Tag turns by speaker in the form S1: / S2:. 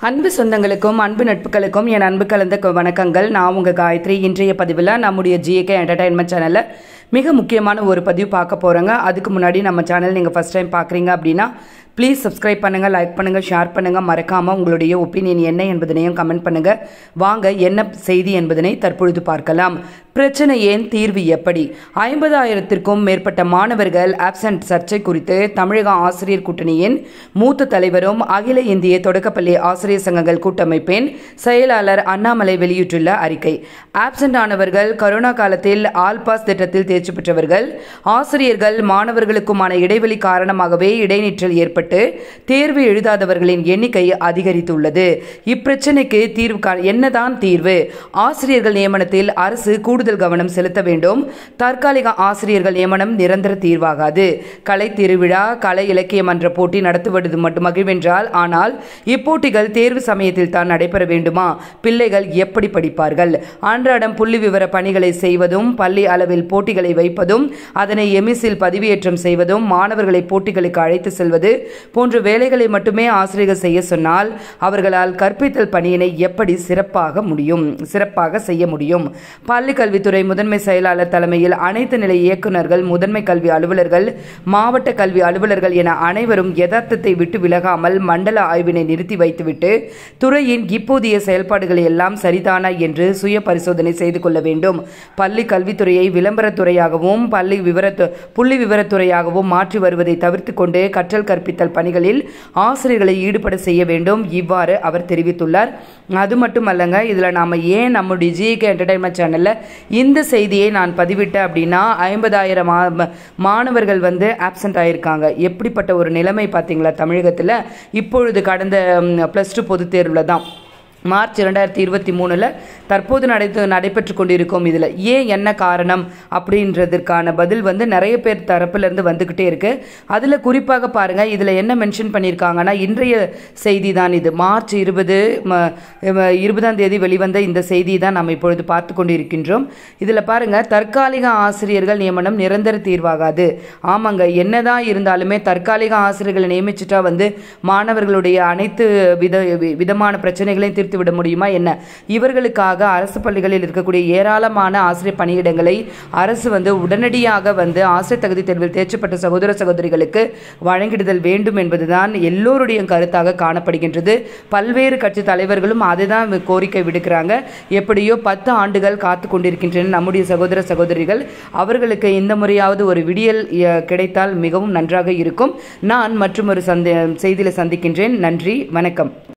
S1: அன்பு சொந்தங்களுக்கும் அன்பு நட்புகளுக்கும் என் அன்பு கலந்த க- வணக்கங்கள் நான் உங்கள் காயத்ரி இன்றைய பதிவில் நம்முடைய ஜிஏகே என்டர்டைன்மெண்ட் சேனலில் மிக முக்கியமான ஒரு பதிவு பார்க்க போகிறோங்க அதுக்கு முன்னாடி நம்ம சேனல் நீங்கள் ஃபஸ்ட் டைம் பார்க்குறீங்க அப்படின்னா ப்ளீஸ் சப்ஸ்கிரைப் பண்ணுங்கள் லைக் பண்ணுங்கள் ஷேர் பண்ணுங்கள் மறக்காமல் உங்களுடைய ஒப்பீனியன் என்ன என்பதனையும் கமெண்ட் பண்ணுங்கள் வாங்க என்ன செய்தி என்பதனை தற்பொழுது பார்க்கலாம் பிரச்சனை ஏன் தீர்வு எப்படி ஐம்பதாயிரத்திற்கும் மேற்பட்ட மாணவர்கள் ஆப்சென்ட் சர்ச்சை குறித்து தமிழக ஆசிரியர் கூட்டணியின் மூத்த தலைவரும் அகில இந்திய தொடக்கப்பள்ளி ஆசிரியர் சங்கங்கள் கூட்டமைப்பின் செயலாளர் அண்ணாமலை வெளியிட்டுள்ள அறிக்கை ஆப்சென்ட் ஆனவர்கள் கரோனா காலத்தில் ஆல் பாஸ் திட்டத்தில் தேர்ச்சி பெற்றவர்கள் ஆசிரியர்கள் மாணவர்களுக்குமான இடைவெளி காரணமாகவே இடைநிற்றல் ஏற்பட்டு தேர்வு எழுதாதவர்களின் எண்ணிக்கை அதிகரித்துள்ளது இப்பிரச்சனைக்கு தீர்வு கா- என்னதான் தீர்வு ஆசிரியர்கள் நியமனத்தில் அரசு கூடுதல் கவனம் செலுத்த வேண்டும் தற்காலிக ஆசிரியர்கள் நியமனம் நிரந்தர தீர்வாகாது கலை திருவிழா கலை இலக்கிய மன்ற போட்டி நடத்துவது மட்டும் மகிழ்வென்றால் ஆனால் இப்போட்டிகள் தேர்வு சமயத்தில் தான் நடைபெற வேண்டுமா பிள்ளைகள் எப்படி படிப்பார்கள் அன்றாடம் புள்ளி விவர பணிகளை செய்வதும் பள்ளி அளவில் போட்டிகளை வைப்பதும் அதனை எமிஸில் பதிவேற்றம் செய்வதும் மாணவர்களை போட்டிகளுக்கு அழைத்து செல்வது போன்ற வேலைகளை மட்டுமே ஆசிரியர்கள் செய்ய சொன்னால் அவர்களால் கற்பித்தல் பணியினை எப்படி சிறப்பாக முடியும் சிறப்பாக செய்ய முடியும் பள்ளி கல்வித்துறை முதன்மை செயலாளர் தலைமையில் அனைத்து நிலை இயக்குநர்கள் முதன்மை கல்வி அலுவலர்கள் மாவட்ட கல்வி அலுவலர்கள் என அனைவரும் யதார்த்தத்தை விட்டு விலகாமல் மண்டல ஆய்வினை நிறுத்தி வைத்துவிட்டு துறையின் இப்போதைய செயல்பாடுகளை எல்லாம் சரிதானா என்று சுய பரிசோதனை செய்து கொள்ள வேண்டும் பள்ளி கல்வித்துறையை விளம்பரத்துறையாகவும் பள்ளி விவர புள்ளி விவரத்துறையாகவும் மாற்றி வருவதை தவிர்த்து கொண்டு கற்றல் கற்பித்தல் பணிகளில் ஆசிரியர்களை ஈடுபட செய்ய வேண்டும் இவ்வாறு அவர் தெரிவித்துள்ளார் அது மட்டுமல்லங்க இதில் நாம் ஏன் நம்முடைய ஜிகே என்டர்டைன்மெண்ட் சேனலில் இந்த செய்தியை நான் பதிவிட்டேன் அப்படின்னா ஐம்பதாயிரம் மாணவர்கள் வந்து ஆப்சண்ட் ஆயிருக்காங்க எப்படிப்பட்ட ஒரு நிலைமை பார்த்தீங்களா தமிழகத்தில் இப்பொழுது கடந்த ப்ளஸ் டூ பொதுத் தேர்வில் தான் மார்ச் இரண்டாயிரத்தி இருபத்தி மூணில் தற்போது நடை நடைபெற்று கொண்டிருக்கும் இதில் ஏன் என்ன காரணம் அப்படின்றதற்கான பதில் வந்து நிறைய பேர் தரப்புலேருந்து வந்துக்கிட்டே இருக்கு அதில் குறிப்பாக பாருங்கள் இதில் என்ன மென்ஷன் பண்ணியிருக்காங்கன்னா இன்றைய செய்தி தான் இது மார்ச் இருபது இருபதாம் தேதி வெளிவந்த இந்த செய்தி தான் நாம் இப்பொழுது பார்த்து கொண்டிருக்கின்றோம் இதில் பாருங்கள் தற்காலிக ஆசிரியர்கள் நியமனம் நிரந்தர தீர்வாகாது ஆமாங்க என்னதான் இருந்தாலுமே தற்காலிக ஆசிரியர்களை நியமிச்சுட்டா வந்து மாணவர்களுடைய அனைத்து வித வி- விதமான பிரச்சனைகளையும் தீர்த்து விட முடியுமா என்ன இவர்களுக்காக அரசு பள்ளிகளில் இருக்கக்கூடிய ஏராளமான ஆசிரியர் பணியிடங்களை அரசு வந்து உடனடியாக வந்து ஆசிரியர் தகுதி தேர்வில் தேர்ச்சி பெற்ற சகோதர சகோதரிகளுக்கு வழங்கிடுதல் வேண்டும் என்பதுதான் எல்லோருடைய கருத்தாக காணப்படுகின்றது பல்வேறு கட்சி தலைவர்களும் அதை தான் கோரிக்கை விடுக்கிறாங்க எப்படியோ பத்து ஆண்டுகள் காத்து கொண்டிருக்கின்றன நம்முடைய சகோதர சகோதரிகள் அவர்களுக்கு இந்த முறையாவது ஒரு விடியல் அஹ், கிடைத்தால் மிகவும் நன்றாக இருக்கும் நான் மற்றும் ஒரு சந்தி செய்தியில் சந்திக்கின்றேன் நன்றி வணக்கம்